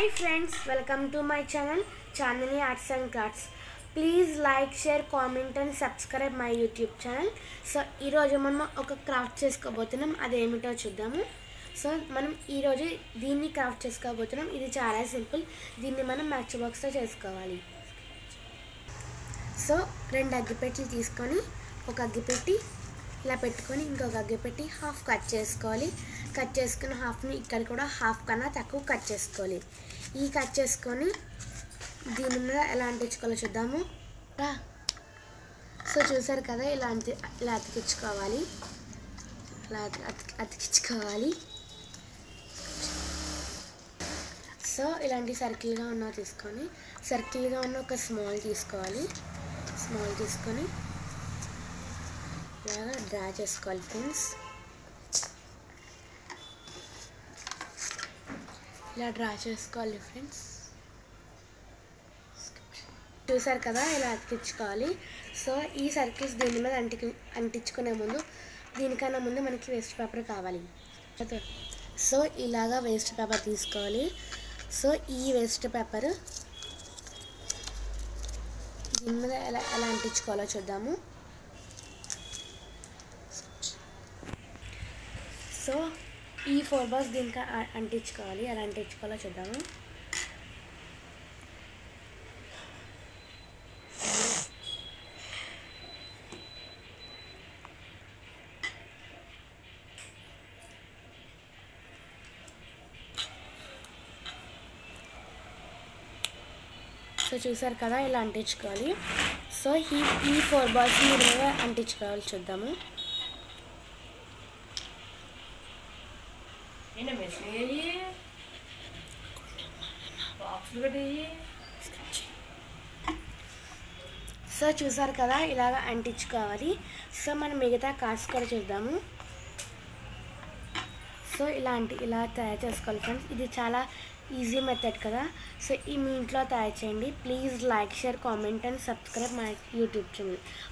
Hi friends welcome to my channel Chandini arts and crafts please like share comment and subscribe my YouTube channel so ఈరోజు మనం ఒక craft చేసుకోబోతున్నాం అదేమిటో చూద్దాము so మనం ఈరోజు దీన్ని క్రాఫ్ట్ చేసుకోబోతున్నాం ఇది చాలా సింపుల్ దీన్ని మనం మ్యాచ్ బాక్స్తో చేసుకోవాలి సో రెండు అగ్గిపెట్టెలు తీసుకొని ఒక అగ్గిపెట్టి ఇలా పెట్టుకొని ఇంకొక అగ్గిపెట్టి హాఫ్ కట్ చేసుకోవాలి కట్ చేసుకున్న హాఫ్ని ఇక్కడ కూడా హాఫ్ కన్నా తక్కువ కట్ చేసుకోవాలి ఈ కట్ చేసుకొని దీని మీద ఎలా అంటించుకోవాలో చూద్దాము రా. సో చూసారు కదా ఇలా అంటి ఇలా అతికించుకోవాలి ఇలా అతి- అతి- అతికించుకోవాలి సో ఇలాంటి సర్కిల్గా ఉన్న తీసుకొని సర్కిల్గా ఉన్న ఒక స్మాల్ తీసుకోవాలి స్మాల్ తీసుకొని ఇలాగా డ్రా చేసుకోవాలి ఫ్రెండ్స్ ఇలా డ్రా చేసుకోవాలి ఫ్రెండ్స్ చూసారు కదా ఇలా అతికించుకోవాలి సో ఈ సర్కిల్స్ దీని మీద అంటికి అంటించుకునే ముందు దీనికన్నా ముందు మనకి వేస్ట్ పేపర్ కావాలి సో ఇలాగా వేస్ట్ పేపర్ తీసుకోవాలి సో ఈ వేస్ట్ పేపర్ దీని మీద ఎలా ఎలా అంటించుకోవాలో చూద్దాము సో ఈ ఫోర్ బాల్స్ దీనికి అ- అంటించుకోవాలి ఎలా అంటించుకోవాలో చూద్దాము సో చూసారు కదా ఇలా అంటించుకోవాలి సో ఈ ఈ ఫోర్ బాల్స్ మీరు మీద అంటించుకోవాలి చూద్దాము ఏంటి మెసేజ్ అయ్యి బాక్స్లు కట్టేయి సో చూసారు కదా ఇలాగ అంటించుకోవాలి సో మనం మిగతా కార్డ్స్ కూడా చూద్దాము సో ఇలాంటి ఇలా తయారు చేసుకోవాలి ఫ్రెండ్స్ ఇది చాలా ఈజీ మెథడ్ కదా సో ఈ మీ ఇంట్లో తయారు చేయండి please like share comment and subscribe my YouTube channel